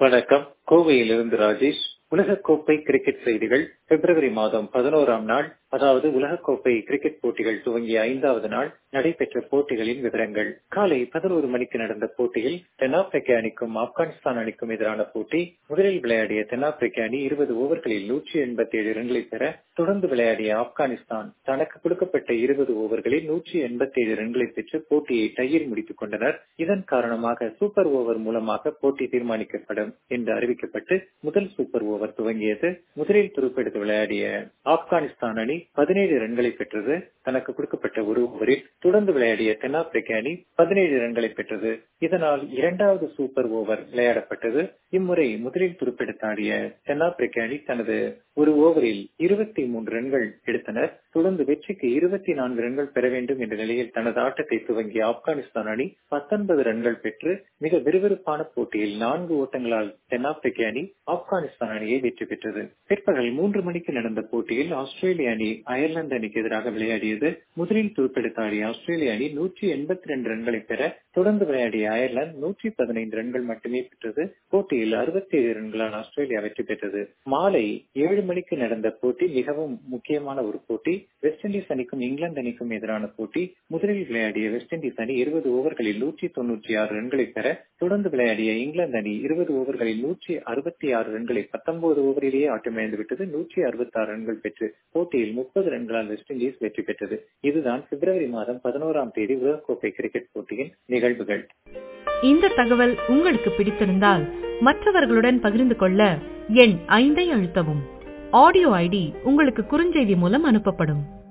வணக்கம் கோவையிலிருந்து ராஜேஷ் உலகக்கோப்பை கிரிக்கெட் செய்திகள் பிப்ரவரி மாதம் பதினோராம் நாள் அதாவது உலகக்கோப்பை கிரிக்கெட் போட்டிகள் துவங்கிய ஐந்தாவது நாள் நடைபெற்ற போட்டிகளின் விவரங்கள் காலை பதினோரு மணிக்கு நடந்த போட்டியில் தென்னாப்பிரிக்க அணிக்கும் ஆப்கானிஸ்தான் அணிக்கும் எதிரான போட்டி முதலில் விளையாடிய தென்னாப்பிரிக்க அணி இருபது ஓவர்களில் நூற்றி எண்பத்தி ஏழு ரன்களை பெற தொடர்ந்து விளையாடிய ஆப்கானிஸ்தான் தனக்கு கொடுக்கப்பட்ட இருபது ஓவர்களில் நூற்றி எண்பத்தி ஏழு ரன்களை பெற்று போட்டியை டையில் முடித்துக் கொண்டனர் இதன் காரணமாக சூப்பர் ஓவர் மூலமாக போட்டி தீர்மானிக்கப்படும் என்று அறிவிக்கப்பட்டு முதல் சூப்பர் ஓவர் துவங்கியது முதலில் துருப்பெடுத்து விளையாடிய ஆப்கானிஸ்தான் அணி பதினேழு ரன்களை பெற்றது தனக்கு கொடுக்கப்பட்ட ஒரு ஓவரில் தொடர்ந்து விளையாடிய தென்னாப்பிரிக்க அணி பதினேழு ரன்களை பெற்றது இதனால் இரண்டாவது சூப்பர் ஓவர் விளையாடப்பட்டது இம்முறை முதலில் துருப்பெடுத்து ஆடிய தென்னாப்பிரிக்க அணி தனது ஒரு ஓவரில் இருபத்தி மூன்று ரன்கள் எடுத்தனர் தொடர்ந்து வெற்றிக்கு இருபத்தி நான்கு ரன்கள் பெற வேண்டும் என்ற நிலையில் தனது ஆட்டத்தை துவங்கிய ஆப்கானிஸ்தான் அணி பத்தொன்பது ரன்கள் பெற்று மிக விறுவிறுப்பான போட்டியில் நான்கு ஓட்டங்களால் தென்னாப்பிரிக்க அணி ஆப்கானிஸ்தான் அணியை வெற்றி பெற்றது பிற்பகல் மூன்று மணிக்கு நடந்த போட்டியில் ஆஸ்திரேலிய அணி அயர்லாந்து அணிக்கு எதிராக விளையாடியது முதலில் துருப்பெடுத்த ஆடிய ஆஸ்திரேலிய அணி நூற்றி எண்பத்தி ரெண்டு ரன்களை பெற தொடர்ந்து விளையாடிய அயர்லாந்து நூற்றி பதினைந்து ரன்கள் மட்டுமே பெற்றது போட்டியில் அறுபத்தி ஏழு ரன்களால் ஆஸ்திரேலியா வெற்றி பெற்றது மாலை ஏழு மணிக்கு நடந்த போட்டி மிகவும் முக்கியமான ஒரு போட்டி வெஸ்ட் இண்டீஸ் அணிக்கும் இங்கிலாந்து அணிக்கும் எதிரான போட்டி முதலில் விளையாடிய வெஸ்ட் இண்டீஸ் அணி இருபது ஓவர்களில் நூற்றி தொன்னூற்றி ஆறு ரன்களை பெற தொடர்ந்து விளையாடிய இங்கிலாந்து அணி இருபது ஓவர்களில் நூற்றி அறுபத்தி ஆறு ரன்களை பத்தொன்பது ஓவரிலேயே ஆட்டமிழந்து விட்டது நூற்றி அறுபத்தி ஆறு ரன்கள் பெற்று போட்டியில் முப்பது ரன்களால் வெஸ்ட் இண்டீஸ் வெற்றி பெற்றது இதுதான் பிப்ரவரி மாதம் பதினோராம் தேதி உலகக்கோப்பை கிரிக்கெட் போட்டியின் நிகழ்வுகள் இந்த தகவல் உங்களுக்கு பிடித்திருந்தால் மற்றவர்களுடன் பகிர்ந்து கொள்ள எண் ஐந்தை அழுத்தவும் ஆடியோ ஐடி உங்களுக்கு குறுஞ்செய்தி மூலம் அனுப்பப்படும்